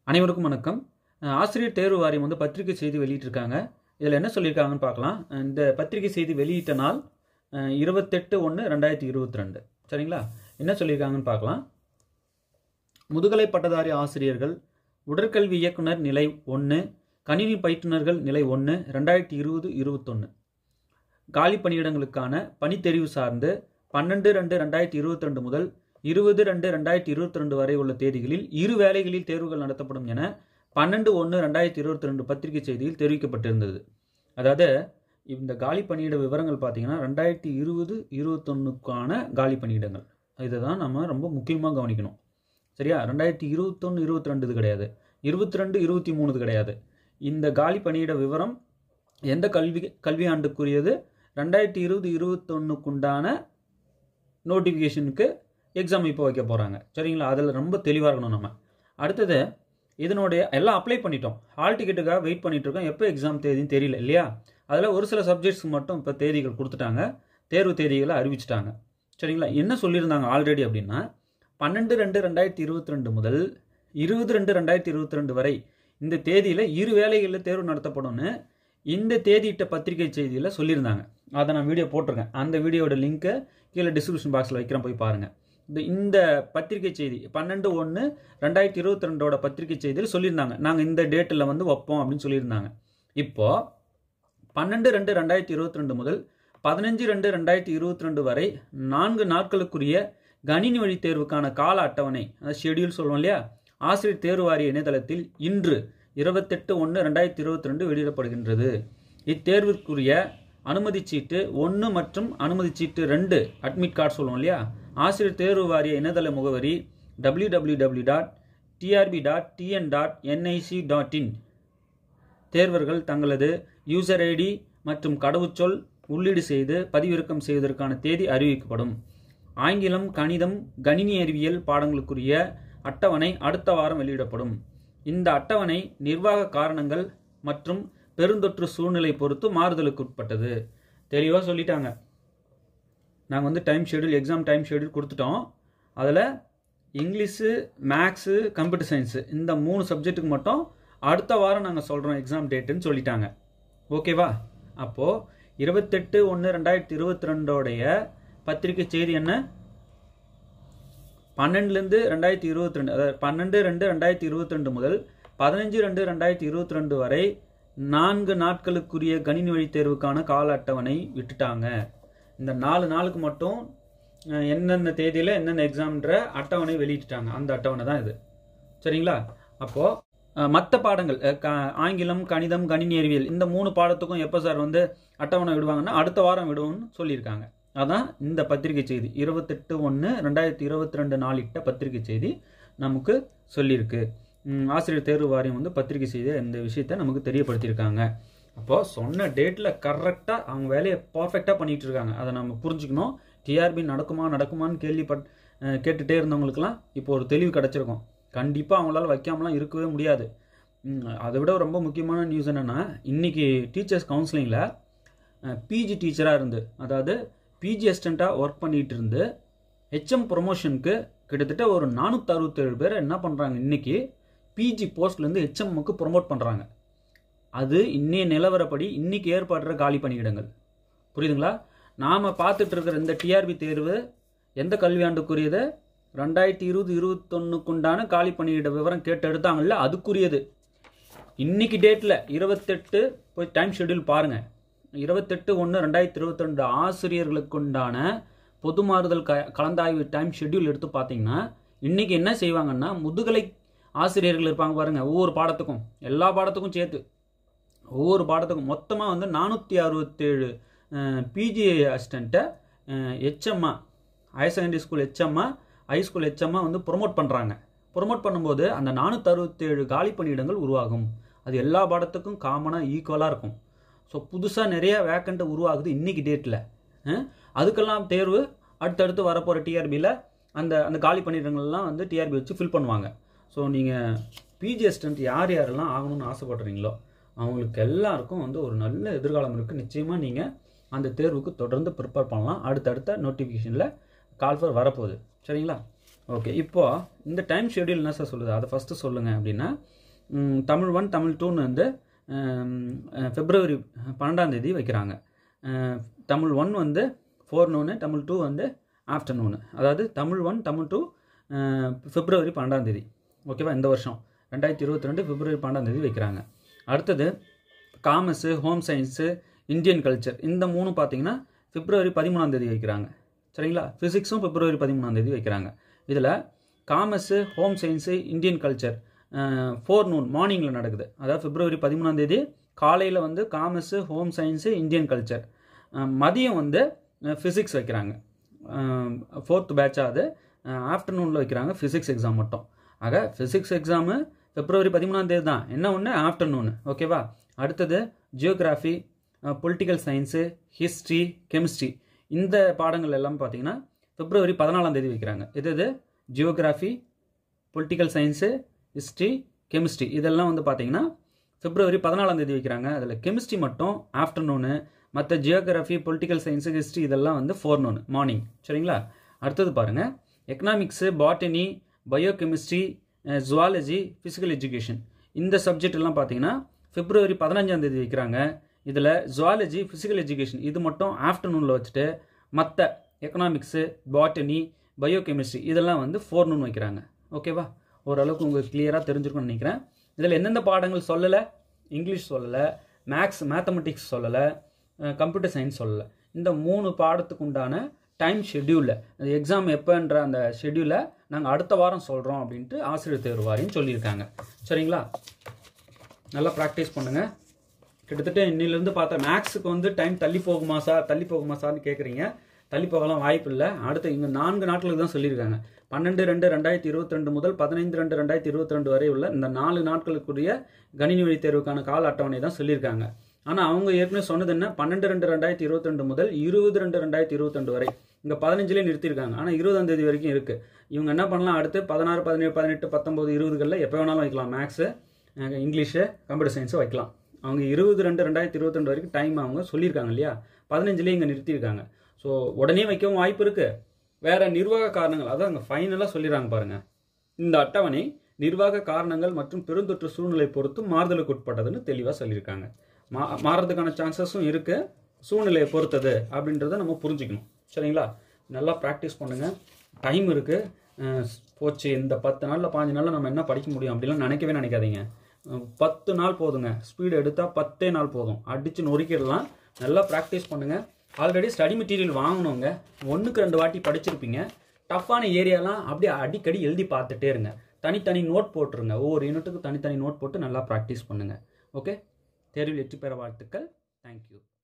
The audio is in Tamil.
அனைவருக்கும் வணக்கம் அஹ் ஆசிரியர் தேர்வு வாரியம் வந்து பத்திரிகை செய்தி வெளியிட்டிருக்காங்க இதில் என்ன சொல்லியிருக்காங்கன்னு பார்க்கலாம் அஹ் இந்த பத்திரிகை செய்தி வெளியிட்ட நாள் அஹ் இருபத்தெட்டு ஒன்று ரெண்டாயிரத்தி இருபத்தி ரெண்டு சரிங்களா என்ன சொல்லியிருக்காங்கன்னு பார்க்கலாம் முதுகலை பட்டதாரி ஆசிரியர்கள் உடற்கல்வி இயக்குனர் நிலை ஒன்று கணினி பயிற்றுனர்கள் நிலை ஒன்று ரெண்டாயிரத்தி இருபது இருபத்தொன்று காலி பணியிடங்களுக்கான பணித்தெரிவு சார்ந்து பன்னெண்டு ரெண்டு ரெண்டாயிரத்தி இருபத்தி ரெண்டு முதல் இருபது ரெண்டு ரெண்டாயிரத்தி இருபத்தி ரெண்டு வரை உள்ள தேதிகளில் இரு வேளைகளில் தேர்வுகள் நடத்தப்படும் என பன்னெண்டு ஒன்று ரெண்டாயிரத்தி இருபத்தி ரெண்டு பத்திரிகை செய்தியில் தெரிவிக்கப்பட்டிருந்தது அதாவது இந்த காலி பணியிட விவரங்கள் பார்த்தீங்கன்னா ரெண்டாயிரத்தி இருபது இருபத்தொன்னுக்கான காலி பணியிடங்கள் இதை தான் நம்ம ரொம்ப முக்கியமாக கவனிக்கணும் சரியா ரெண்டாயிரத்தி இருபத்தொன்று இருபத்தி ரெண்டு இது கிடையாது இருபத்தி ரெண்டு இருபத்தி மூணுது கிடையாது இந்த காலி பணியிட விவரம் எந்த கல்வி கல்வி ஆண்டுக்குரியது ரெண்டாயிரத்தி இருபது இருபத்தொன்னுக்குண்டான நோட்டிஃபிகேஷனுக்கு எக்ஸாம் இப்போ வைக்க போகிறாங்க சரிங்களா அதில் ரொம்ப தெளிவாக இருக்கணும் நம்ம அடுத்தது இதனுடைய எல்லாம் அப்ளை பண்ணிட்டோம் ஹால் டிக்கெட்டுக்காக வெயிட் பண்ணிட்டு இருக்கோம் எப்போ எக்ஸாம் தேதின்னு தெரியல இல்லையா அதில் ஒரு சில சப்ஜெக்ட்ஸ்க்கு மட்டும் இப்போ தேதிகள் கொடுத்துட்டாங்க தேர்வு தேதிகளை அறிவிச்சிட்டாங்க சரிங்களா என்ன சொல்லியிருந்தாங்க ஆல்ரெடி அப்படின்னா பன்னெண்டு ரெண்டு ரெண்டாயிரத்தி இருபத்தி ரெண்டு முதல் இருபது ரெண்டு ரெண்டாயிரத்தி இருபத்தி ரெண்டு வரை இந்த தேதியில் இரு வேலைகளில் தேர்வு நடத்தப்படும்னு இந்த தேதியிட்ட பத்திரிகை செய்தியில் சொல்லியிருந்தாங்க அதை நான் வீடியோ போட்டிருக்கேன் அந்த வீடியோட லிங்க்கை கீழே டிஸ்கிரிப்ஷன் பாக்ஸில் வைக்கிறேன் போய் பாருங்கள் இந்த இந்த பத்திரிகை செய்தி பன்னெண்டு ஒன்று ரெண்டாயிரத்தி இருபத்தி ரெண்டோட பத்திரிகை செய்தியில் சொல்லியிருந்தாங்க நாங்கள் இந்த டேட்டில் வந்து வைப்போம் அப்படின்னு சொல்லியிருந்தாங்க இப்போது பன்னெண்டு ரெண்டு ரெண்டாயிரத்தி இருபத்தி ரெண்டு முதல் பதினஞ்சு ரெண்டு ரெண்டாயிரத்தி இருபத்தி ரெண்டு வரை நான்கு நாட்களுக்குரிய கணினி வழி தேர்வுக்கான கால அட்டவணை அதாவது ஷெடியூல் சொல்லுவோம் இல்லையா ஆசிரியர் தேர்வு வாரிய இணையதளத்தில் இன்று இருபத்தெட்டு ஒன்று ரெண்டாயிரத்தி இருபத்தி ரெண்டு வெளியிடப்படுகின்றது இத்தேர்விற்குரிய அனுமதி சீட்டு ஒன்று மற்றும் அனுமதி சீட்டு ரெண்டு அட்மிட் கார்டு சொல்லுவோம் இல்லையா ஆசிரியர் தேர்வு வாரிய இணையதள முகவரி W W W dot TRB dot TN dot NIC dot in தேர்வர்கள் தங்களது யூசர் ஐடி மற்றும் கடவுச்சொல் உள்ளீடு செய்து பதிவிறக்கம் செய்வதற்கான தேதி அறிவிக்கப்படும் ஆங்கிலம் கணிதம் கணினி அறிவியல் பாடங்களுக்குரிய அட்டவணை அடுத்த வாரம் வெளியிடப்படும் இந்த அட்டவணை நிர்வாக காரணங்கள் மற்றும் பெருந்தொற்று சூழ்நிலை பொறுத்து மாறுதலுக்கு உட்பட்டது தெளிவாக சொல்லிட்டாங்க நாங்கள் வந்து time schedule exam time schedule கொடுத்துட்டோம் அதில் இங்கிலீஷு மேக்ஸு கம்ப்யூட்டர் சயின்ஸு இந்த மூணு சப்ஜெக்ட்டுக்கு மட்டும் அடுத்த வாரம் நாங்கள் சொல்கிறோம் எக்ஸாம் டேட்டுன்னு சொல்லிட்டாங்க ஓகேவா அப்போது இருபத்தெட்டு ஒன்று ரெண்டாயிரத்தி இருபத்தி ரெண்டோடைய பத்திரிகை செய்தி என்ன பன்னெண்டுலேருந்து ரெண்டாயிரத்தி இருபத்தி ரெண்டு அதாவது பன்னெண்டு ரெண்டு ரெண்டாயிரத்தி இருபத்தி ரெண்டு முதல் பதினஞ்சு ரெண்டு ரெண்டாயிரத்தி இருபத்தி ரெண்டு வரை நான்கு நாட்களுக்குரிய கணினி வழி தேர்வுக்கான கால அட்டவணை விட்டுட்டாங்க இந்த நாலு நாளுக்கு மட்டும் அஹ், எந்தெந்த தேதியில் எந்தெந்த எக்ஸாம்ன்ற அட்டவணை வெளியிட்டுட்டாங்க அந்த அட்டவணை தான் இது சரிங்களா அப்போது மற்ற பாடங்கள் அஹ், க- ஆங்கிலம் கணிதம் கணினி அறிவியல் இந்த மூணு பாடத்துக்கும் எப்போ சார் வந்து அட்டவணை விடுவாங்கன்னா அடுத்த வாரம் விடுவோம்னு சொல்லியிருக்காங்க அதான் இந்த பத்திரிகை செய்தி இருபத்தெட்டு ஒன்று ரெண்டாயிரத்தி இருபத்தி ரெண்டு நாளிட்ட பத்திரிகை செய்தி நமக்கு சொல்லியிருக்கு ம், ஆசிரியர் தேர்வு வாரியம் வந்து பத்திரிகை செய்தி இந்த விஷயத்தை நமக்கு தெரியப்படுத்தியிருக்காங்க அப்போ சொன்ன டேட்டில் கரெக்டாக அவங்க வேலையை பர்ஃபெக்டாக பண்ணிட்டு இருக்காங்க அதை நம்ம புரிஞ்சுக்கணும் டிஆர்பி நடக்குமா நடக்குமான்னு கேள்விப்பட் அஹ், கேட்டுட்டே இருந்தவங்களுக்குலாம் இப்போ ஒரு தெளிவு கிடச்சிருக்கும் கண்டிப்பாக அவங்களால வைக்காமலாம் இருக்கவே முடியாது ம், அதை விட ரொம்ப முக்கியமான நியூஸ் என்னென்னா இன்றைக்கி டீச்சர்ஸ் கவுன்சிலிங்கில் பிஜி டீச்சராக இருந்து அதாவது பிஜி அசிஸ்டண்ட்டாக ஒர்க் பண்ணிகிட்டு இருந்து ஹெச்எம் ப்ரொமோஷனுக்கு கிட்டத்தட்ட ஒரு நானூற்றி அறுபத்தேழு பேர் என்ன பண்ணுறாங்க இன்றைக்கி பிஜி போஸ்ட்லேருந்து ஹெச்எம்முக்கு ப்ரொமோட் பண்ணுறாங்க அது இன்னைய நிலவரப்படி இன்னைக்கு ஏற்படுற காலி பணியிடங்கள் புரியுதுங்களா நாம் பார்த்துட்டு இருக்கிற இந்த டிஆர்பி தேர்வு எந்த கல்வியாண்டுக்குரியது ரெண்டாயிரத்தி இருபது இருபத்தொன்னுக்குண்டான காலி பணியிட விவரம் கேட்டு எடுத்தாங்கல்ல அதுக்குரியது இன்னைக்கு டேட்டில் இருபத்தெட்டு போய் டைம் ஷெட்யூல் பாருங்கள் இருபத்தெட்டு ஒன்று ரெண்டாயிரத்தி இருபத்தி ரெண்டு ஆசிரியர்களுக்குண்டான பொது மாறுதல் க கலந்தாய்வு டைம் ஷெட்யூல் எடுத்து பார்த்தீங்கன்னா இன்னைக்கு என்ன செய்வாங்கன்னா முதுகலை ஆசிரியர்கள் இருப்பாங்க பாருங்க ஒவ்வொரு பாடத்துக்கும் எல்லா பாடத்துக்கும் சேர்த்து ஒவ்வொரு பாடத்துக்கும் மொத்தமாக வந்து நானூற்றி அறுபத்தேழு பிஜி அசிஸ்டண்ட்டை ஹெச்எம்மா ஹையர் செகண்டரி ஸ்கூல் ஹெச்எம்மா ஹை ஸ்கூல் ஹெச்எம்மா வந்து ப்ரொமோட் பண்ணுறாங்க ப்ரொமோட் பண்ணும்போது அந்த நானூற்றி அறுபத்தேழு காலி பணியிடங்கள் உருவாகும் அது எல்லா பாடத்துக்கும் காமனாக ஈக்குவலாக இருக்கும் ஸோ புதுசாக நிறைய வேக்கண்ட்டு உருவாகுது இன்னைக்கு டேட்டில் அதுக்கெல்லாம் தேர்வு அடுத்தடுத்து வரப்போகிற டிஆர்பியில் அந்த அந்த காலி பணியிடங்கள்லாம் வந்து டிஆர்பி வச்சு ஃபில் பண்ணுவாங்க ஸோ நீங்கள் பிஜி அசிஸ்டன்ட் யார் யாரெல்லாம் ஆகணும்னு ஆசைப்படுறீங்களோ அவங்களுக்கு எல்லாருக்கும் வந்து ஒரு நல்ல எதிர்காலம் இருக்குது நிச்சயமாக நீங்கள் அந்த தேர்வுக்கு தொடர்ந்து ப்ரிப்பேர் பண்ணலாம் அடுத்தடுத்த நோட்டிஃபிகேஷனில் கால்ஃபர் வரப்போகுது சரிங்களா ஓகே இப்போ இந்த டைம் ஷெட்யூல் என்ன சார் சொல்லுது அதை ஃபஸ்ட்டு சொல்லுங்கள் அப்படின்னா ம், தமிழ் ஒன் தமிழ் டூன்னு வந்து பிப்ரவரி பன்னெண்டாம் தேதி வைக்கிறாங்க அஹ், தமிழ் ஒன் வந்து ஃபோர்னூனு தமிழ் டூ வந்து ஆஃப்டர்நூனு அதாவது தமிழ் ஒன் தமிழ் டூ பிப்ரவரி பன்னெண்டாம் தேதி ஓகேவா இந்த வருஷம் ரெண்டாயிரத்தி இருபத்தி ரெண்டு பிப்ரவரி பன்னெண்டாம் தேதி வைக்கிறாங்க அடுத்தது commerce home science Indian culture இந்த மூணு பார்த்தீங்கன்னா பிப்ரவரி பதிமூணாம் தேதி வைக்கிறாங்க சரிங்களா ஃபிசிக்ஸும் பிப்ரவரி பதிமூணாம் தேதி வைக்கிறாங்க இதில் commerce home science Indian culture forenoon மார்னிங்கில் நடக்குது அதாவது பிப்ரவரி பதிமூணாம் தேதி காலையில் வந்து commerce home science Indian culture மதியம் வந்து ஃபிசிக்ஸ் வைக்கிறாங்க ஃபோர்த் பேட்சாக அது ஆஃப்டர்நூனில் வைக்கிறாங்க ஃபிசிக்ஸ் எக்ஸாம் மட்டும் ஆக ஃபிசிக்ஸ் எக்ஸாமு பிப்ரவரி பதிமூணாம் தேதி தான் என்ன ஒன்று ஆஃப்டர்நூனு ஓகேவா அடுத்தது geography political science history chemistry இந்த பாடங்கள் எல்லாம் பார்த்தீங்கன்னா பிப்ரவரி பதினாலாம் தேதி வைக்கிறாங்க இது இது geography political science history chemistry இதெல்லாம் வந்து பார்த்தீங்கன்னா பிப்ரவரி பதினாலாம் தேதி வைக்கிறாங்க அதில் கெமிஸ்ட்ரி மட்டும் ஆஃப்டர்நூனு மற்ற ஜியோகிராஃபி பொலிட்டிக்கல் சயின்ஸு ஹிஸ்ட்ரி இதெல்லாம் வந்து ஃபோர்நூன் மார்னிங் சரிங்களா அடுத்தது பாருங்கள் economics botany biochemistry zoology physical education இந்த சப்ஜெக்ட் எல்லாம் பார்த்தீங்கன்னா பிப்ரவரி பதினஞ்சாம் தேதி வைக்கிறாங்க இதில் ஜுவாலஜி ஃபிசிக்கல் எஜுகேஷன் இது மட்டும் ஆஃப்டர்நூனில் வச்சுட்டு மற்ற எக்கனாமிக்ஸு பாட்டனி பயோகெமிஸ்ட்ரி இதெல்லாம் வந்து ஃபோர்நூன் வைக்கிறாங்க ஓகேவா ஓரளவுக்கு உங்களுக்கு கிளியராக தெரிஞ்சிருக்கும்னு நினைக்கிறேன் இதில் எந்தெந்த பாடங்கள் சொல்லலை இங்கிலீஷ் சொல்லலை மேக்ஸ் மேத்தமெட்டிக்ஸ் சொல்லலை கம்ப்யூட்டர் சயின்ஸ் சொல்லலை இந்த மூணு பாடத்துக்கு உண்டான டைம் ஷெட்யூலில் அந்த எக்ஸாம் எப்போன்ற அந்த ஷெட்யூலை நாங்கள் அடுத்த வாரம் சொல்கிறோம் அப்படின்ட்டு ஆசிரியர் தேர்வு வாரியம் சொல்லியிருக்காங்க சரிங்களா நல்லா ப்ராக்டிஸ் பண்ணுங்கள் கிட்டத்தட்ட இன்னிலேருந்து பார்த்தா மேக்ஸுக்கு வந்து டைம் தள்ளி போகுமா சார் தள்ளி போகுமா சார்னு கேட்குறீங்க தள்ளி போகலாம் வாய்ப்பு இல்லை அடுத்து இங்கே நான்கு நாட்களுக்கு தான் சொல்லியிருக்காங்க பன்னெண்டு ரெண்டு ரெண்டாயிரத்தி இருபத்தி ரெண்டு முதல் பதினைந்து ரெண்டு ரெண்டாயிரத்தி இருபத்தி ரெண்டு வரை உள்ள இந்த நாலு நாட்களுக்குரிய கணினி வழி தேர்வுக்கான கால அட்டவணை தான் சொல்லியிருக்காங்க ஆனால் அவங்க ஏற்கனவே சொன்னது என்ன பன்னெண்டு ரெண்டு ரெண்டாயிரத்தி இருபத்தி ரெண்டு முதல் இருபது ரெண்டு ரெண்டாயிரத்தி இருபத்தி ரெண்டு வரை இங்கே பதினஞ்சுலேயே நிறுத்தியிருக்காங்க ஆனால் இருபதாம் தேதி வரைக்கும் இருக்குது இவங்க என்ன பண்ணலாம் அடுத்து பதினாறு பதினேழு பதினெட்டு பத்தொம்போது இருபதுகளில் எப்போ வேணாலும் வைக்கலாம் மேக்ஸு இங்கிலீஷு கம்ப்யூட்டர் சயின்ஸும் வைக்கலாம் அவங்க இருபது ரெண்டு ரெண்டாயிரத்தி இருபத்தி ரெண்டு வரைக்கும் டைம் அவங்க சொல்லியிருக்காங்க இல்லையா பதினஞ்சுலேயே இங்கே நிறுத்தியிருக்காங்க ஸோ உடனே வைக்கவும் வாய்ப்பு இருக்குது வேற நிர்வாக காரணங்கள் அதான் அங்கே ஃபைனலாக சொல்லிடுறாங்க பாருங்க இந்த அட்டவணை நிர்வாக காரணங்கள் மற்றும் பெருந்தொற்று சூழ்நிலை பொறுத்து மாறுதலுக்கு உட்பட்டதுன்னு தெளிவாக சொல்லியிருக்காங்க மா மாறுறதுக்கான சான்சஸும் இருக்கு சூழ்நிலையை பொறுத்தது அப்படின்றத நம்ம புரிஞ்சுக்கணும் சரிங்களா நல்லா ப்ராக்டிஸ் பண்ணுங்க டைம் இருக்கு அஹ் போச்சு இந்த பத்து நாளில் பாஞ்சு நாளில் நம்ம என்ன படிக்க முடியும் அப்படிலாம் நினைக்கவே நினைக்காதீங்க அஹ் பத்து நாள் போதுங்க ஸ்பீடு எடுத்தால் பத்தே நாள் போதும் அடித்து நொறுக்கிடலாம் நல்லா ப்ராக்டிஸ் பண்ணுங்க ஆல்ரெடி ஸ்டடி மெட்டீரியல் வாங்கணுங்க ஒன்றுக்கு ரெண்டு வாட்டி படிச்சிருப்பீங்க டஃப்பான ஏரியாலாம் அப்படியே அடிக்கடி எழுதி பார்த்துட்டே இருங்க தனித்தனி நோட் போட்டுருங்க ஒவ்வொரு யூனிட்டுக்கும் தனித்தனி நோட் போட்டு நல்லா ப்ராக்டிஸ் பண்ணுங்க ஓகே தேர்வில் வெற்றி பெற வாழ்த்துக்கள் தேங்க்யூ